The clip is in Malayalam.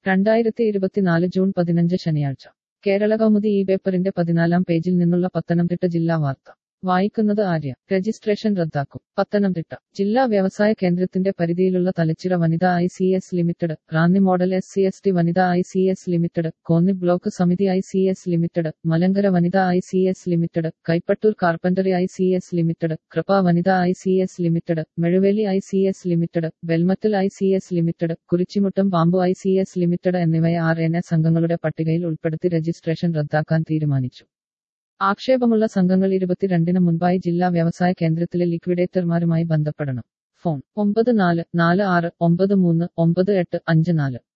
രണ്ടായിരത്തി ഇരുപത്തിനാല് ജൂൺ പതിനഞ്ച് ശനിയാഴ്ച കേരള കൗമുദി ഈ പേപ്പറിന്റെ പതിനാലാം പേജിൽ നിന്നുള്ള പത്തനംതിട്ട ജില്ലാ വാർത്ത വായിക്കുന്നത് ആര്യ രജിസ്ട്രേഷൻ റദ്ദാക്കും പത്തനംതിട്ട ജില്ലാ വ്യവസായ കേന്ദ്രത്തിന്റെ പരിധിയിലുള്ള തലച്ചിറ വനിതാ I C S limited Ranni model S C S T വനിതാ I C S limited Konni block സമിതി I C S limited Malankara വനിതാ I C S limited Kaippattoor carpentry I C S limited Krupa വനിതാ I C S limited Mezhuveli I C S limited ബെൽമത്തിൽ I C S limited Kurichimuttam പാമ്പു ഐ സി എസ് ലിമിറ്റഡ് എന്നിവയെ ആർ എൻ എസ് സംഘങ്ങളുടെ പട്ടികയിൽ ഉൾപ്പെടുത്തി രജിസ്ട്രേഷൻ റദ്ദാക്കാൻ തീരുമാനിച്ചു ആക്ഷേപമുള്ള സംഘങ്ങൾ ഇരുപത്തിരണ്ടിന് മുൻപായി ജില്ലാ വ്യവസായ കേന്ദ്രത്തിലെ ലിക്വിഡേറ്റർമാരുമായി ബന്ധപ്പെടണം ഫോൺ ഒമ്പത് നാല് നാല് ആറ് ഒമ്പത് മൂന്ന് ഒമ്പത് എട്ട് അഞ്ച് നാല്